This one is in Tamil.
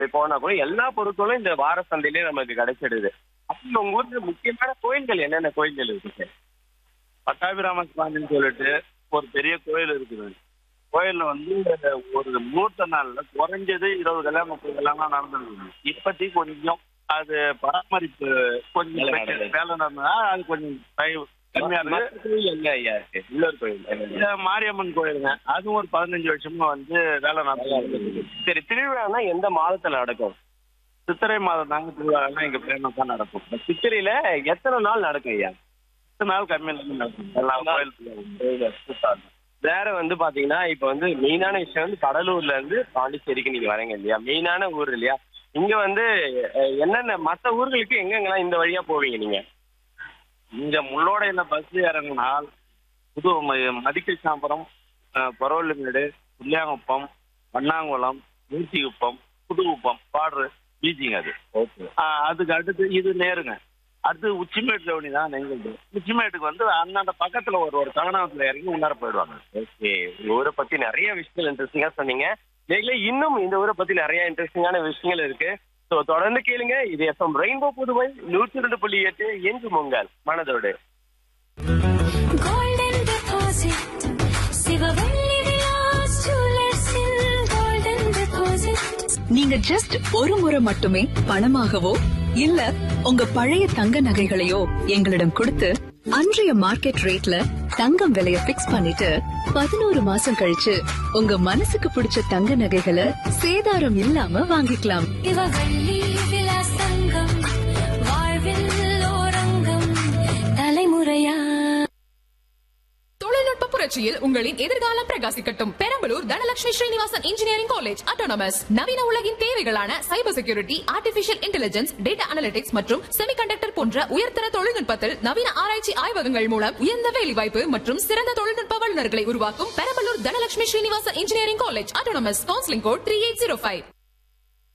போனா கூட எல்லா பொருட்களும் இந்த வார சந்தையிலே நமக்கு கிடைச்சிடுது அப்படி உங்க ஊர்ல முக்கியமான கோயில்கள் என்னென்ன கோயில்கள் இருக்கு பட்டாபிராம சுவாமின்னு சொல்லிட்டு ஒரு பெரிய கோயில் இருக்குது கோயில்ல வந்து ஒரு மூர்த்த நாள்ல குறைஞ்சது இருபது கல்யாணம் முப்பது கல்யாணம் நடந்துருக்கு இப்பத்தி கொஞ்சம் அது பராமரிப்பு கொஞ்சம் வேலை பிரச்சனை. நடக்குது. வேலை நடந்தா அது கொஞ்சம் தயவு கம்மியா இருக்கு மற்ற கோயில் எங்க ஐயா இருக்கு இன்னொரு கோயில் இந்த மாரியம்மன் கோயிலுங்க அதுவும் ஒரு பதினஞ்சு வருஷமா வந்து வேலை நடந்துருக்கு சரி திருவிழானா எந்த மாதத்துல நடக்கும் சித்திரை மாதம் தாங்க திருவிழாலாம் இங்க ஃபேமஸா நடக்கும் சித்திரையில எத்தனை நாள் நடக்கும் ஐயா பத்து நாள் கம்மி நடக்கும் எல்லா கோயிலுக்கும் வேற வந்து பாத்தீங்கன்னா இப்ப வந்து மெயினான விஷயம் வந்து கடலூர்ல இருந்து பாண்டிச்சேரிக்கு நீங்க வரீங்க இல்லையா மெயினான ஊர் இல்லையா இங்க வந்து அஹ், என்னென்ன மத்த ஊர்களுக்கு எங்கெங்கெல்லாம் இந்த வழியா போவீங்க நீங்க இங்க முள்ளோடையில பஸ் இறங்கினால் புது ம- மதிக்கசாம்பரம் பரவலுமேடு புள்ளியாங்குப்பம் வண்ணாங்குளம் மூர்த்திகுப்பம் புதுகுப்பம் பாடுற பீச்சிங் அது ஓகே ஆஹ் அதுக்கு அடுத்து இது நேருங்க அடுத்து உச்சிமேட்டு ரவுனி தான் எங்களுக்கு உச்சிமேட்டுக்கு வந்து அந்தாண்ட பக்கத்துல ஒரு ஒரு கங்கனாவத்துல இறங்கி முன்னார போயிடுவாங்க ஓகே உங்க ஊரை பத்தி நிறைய விஷயங்கள் இன்ட்ரெஸ்டிங்கா சொன்னீங்க நீங்களே இன்னும் இந்த ஊரை பத்தி நிறைய இன்ட்ரெஸ்டிங்கான விஷயங்கள் இருக்கு ஸோ தொடர்ந்து கேளுங்க இது எஃப்எம் ரெயின்போ புதுவை நூற்றி ரெண்டு புள்ளி எட்டு என்று உங்கள் மனதோடு Golden deposit. சிவவெள்ளி விலாஸ் ஜுவல்லர்ஸில் golden deposit. நீங்க ஜஸ்ட் ஒரு முறை மட்டுமே பணமாகவோ இல்ல உங்க பழைய தங்க நகைகளையோ எங்களிடம் கொடுத்து அன்றைய மார்க்கெட் ரேட்ல தங்கம் விலைய பிக்ஸ் பண்ணிட்டு பதினோரு மாசம் கழிச்சு உங்க மனசுக்கு பிடிச்ச தங்க நகைகளை சேதாரம் இல்லாம வாங்கிக்கலாம் சிவவெள்ளி விலாஸ் தங்கம். வாழ்வில் ஓரங்கம். தலைமுறையா தொழில்நுட்ப புரட்சியில் உங்களின் எதிர்காலம் பிரகாசிக்கட்டும் Perambalur Dhanalakshmi Srinivasan engineering college autonomous நவீன உலகின் தேவைகளான cyber security artificial intelligence data analytics மற்றும் செமிகண்டக்டர் போன்ற உயர்தர தொழில்நுட்பத்தில் நவீன ஆராய்ச்சி ஆய்வகங்கள் மூலம் உயர்ந்த வேலைவாய்ப்பு மற்றும் சிறந்த தொழில்நுட்ப வல்லுநர்களை உருவாக்கும் Perambalur Dhanalakshmi Srinivasan engineering college autonomous counselling code three eight zero five